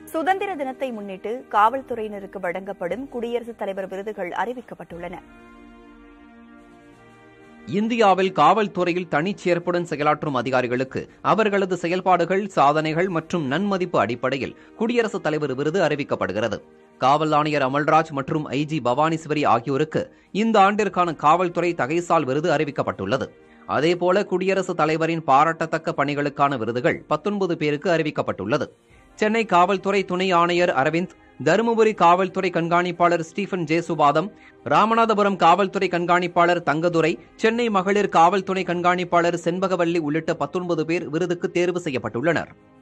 சுதந்திர தினத்தை முன்னிட்டு காவல்துறையினருக்கு வழங்கப்படும் குடியரசுத் தலைவர் விருதுகள் அறிவிக்கப்பட்டுள்ளன இந்தியாவில் காவல்துறையில் தனிச்சேர்ப்புடன் செயலாற்றும் அதிகாரிகளுக்கு அவர்களது செயல்பாடுகள் சாதனைகள் மற்றும் நன்மதிப்பு அடிப்படையில் குடியரசுத் தலைவர் விருது அறிவிக்கப்படுகிறது காவல் ஆணையர் அமல்ராஜ் மற்றும் ஐஜி பவானிஸ்வரி ஆகியோருக்கு இந்த ஆண்டிற்கான காவல்துறை தகைசால் விருது அறிவிக்கப்பட்டுள்ளது அதேபோல குடியரசுத் தலைவரின் பாராட்டத்தக்க பணிகளுக்கான விருதுகள் பத்தொன்பது பேருக்கு அறிவிக்கப்பட்டுள்ளது சென்னை காவல்துறை துணை ஆணையர் அரவிந்த் தருமபுரி காவல்துறை கண்காணிப்பாளர் ஸ்டீபன் ஜேசுவாதம் ராமநாதபுரம் காவல்துறை கண்காணிப்பாளர் தங்கதுரை சென்னை மகளிர் காவல்துறை கண்காணிப்பாளர் செண்பகவல்லி உள்ளிட்ட பத்தொன்பது பேர் விருதுக்கு தேர்வு செய்யப்பட்டுள்ளனர்